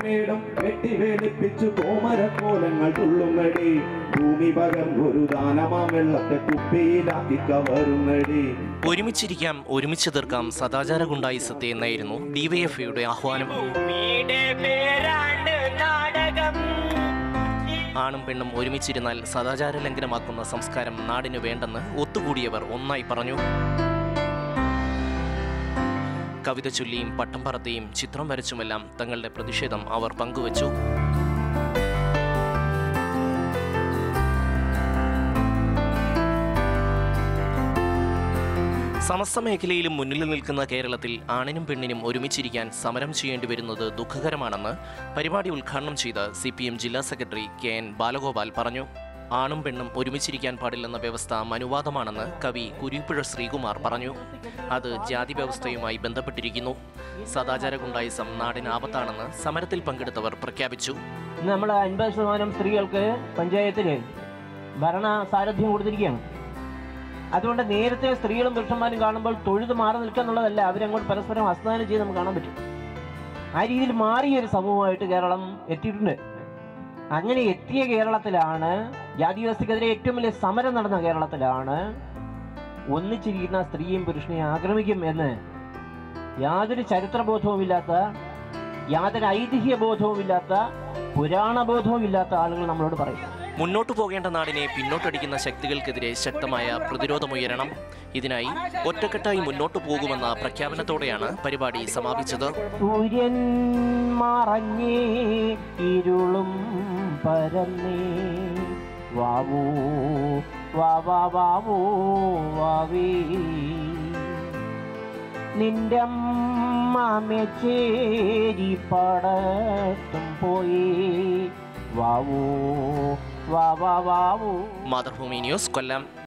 കാടുമേടും വെട്ടി വെളുപ്പിച്ചു കോമരക്കോലങ്ങൾ തുള്ളുന്നടി ഭൂമി പകർന്നൊരു ദാനമാം വെള്ളത്തെ കുപ്പിയിലാക്കി കവറുന്നടി ഒരുമിച്ചിരിക്കാം ഒരുമിച്ച് തീർക്കാം സദാചാര ഗുണ്ടായിസത്തെ എന്നായിരുന്നു ഡിവൈഎഫ്ഐയുടെ ആഹ്വാനം ഭൂമിയുടെ പേരാണ് നാടകം ആണും പെണ്ണും ഒരുമിച്ചിരുന്നാൽ സദാചാര ലംഘനമാക്കുന്ന സംസ്കാരം നാടിന് വേണ്ടെന്ന് ഒത്തുകൂടിയവർ ഒന്നായി പറഞ്ഞു കവിത ചൊല്ലിയും പട്ടം പറത്തിയും ചിത്രം വരച്ചുമെല്ലാം തങ്ങളുടെ പ്രതിഷേധം അവർ പങ്കുവച്ചു സമസ്ത മേഖലയിലും മുന്നിൽ നിൽക്കുന്ന കേരളത്തിൽ ആണിനും പെണ്ണിനും ഒരുമിച്ചിരിക്കാൻ സമരം ചെയ്യേണ്ടി വരുന്നത് ദുഃഖകരമാണെന്ന് പരിപാടി ഉദ്ഘാടനം ചെയ്ത സി പി എം ജില്ലാ സെക്രട്ടറി കെ എൻ ബാലഗോപാൽ പറഞ്ഞു ആണും പെണ്ണും ഒരുമിച്ചിരിക്കാൻ പാടില്ലെന്ന വ്യവസ്ഥ മനുവാദമാണെന്ന് കവി കുരിപ്പുഴ ശ്രീകുമാർ പറഞ്ഞു അത് ജാതി വ്യവസ്ഥയുമായി ബന്ധപ്പെട്ടിരിക്കുന്നു സദാചാര ഗുണ്ടായിസം നാടിന് ആപത്താണെന്ന് സമരത്തിൽ പങ്കെടുത്തവർ പ്രഖ്യാപിച്ചു ഇന്ന് നമ്മൾ അൻപത് ശതമാനം സ്ത്രീകൾക്ക് പഞ്ചായത്തിൽ ഭരണ സാരഥ്യം കൊടുത്തിരിക്കുകയാണ് അതുകൊണ്ട് നേരത്തെ സ്ത്രീകളും പുരുഷന്മാരും കാണുമ്പോൾ തൊഴുത് മാറി നിൽക്കുക എന്നുള്ളതല്ല അവരങ്ങോട്ട് പരസ്പരം ഹസ്തദാനം ചെയ്ത് നമുക്ക് കാണാൻ പറ്റും ആ രീതിയിൽ മാറിയ ഒരു സമൂഹമായിട്ട് കേരളം എത്തിയിട്ടുണ്ട് അങ്ങനെ എത്തിയ കേരളത്തിലാണ് ജാതി വ്യവസ്ഥക്കെതിരെ ഏറ്റവും വലിയ സമരം നടന്ന കേരളത്തിലാണ് ഒന്നിച്ചിരിക്കുന്ന സ്ത്രീയും പുരുഷനെയും ആക്രമിക്കും എന്ന് യാതൊരു ചരിത്രബോധവുമില്ലാത്ത യാതൊരു ഐതിഹ്യ ബോധവുമില്ലാത്ത പുരാണബോധവും ഇല്ലാത്ത ആളുകൾ നമ്മളോട് പറയും മുന്നോട്ടു പോകേണ്ട നാടിനെ പിന്നോട്ടടിക്കുന്ന ശക്തികൾക്കെതിരെ ശക്തമായ പ്രതിരോധമുയരണം ഇതിനായി ഒറ്റക്കെട്ടായി മുന്നോട്ടു പോകുമെന്ന പ്രഖ്യാപനത്തോടെയാണ് പരിപാടി സമാപിച്ചത് സൂര്യൻ മറഞ്ഞേ ഇരുളും പരന്നേ വാവൂ വാവാ വാവൂ വാവേ നിന്റെ അമ്മച്ചേരി പടത്തും പോയി വാവൂ വാവാ വാവൂ മാതൃഭൂമി ന്യൂസ് കൊല്ലം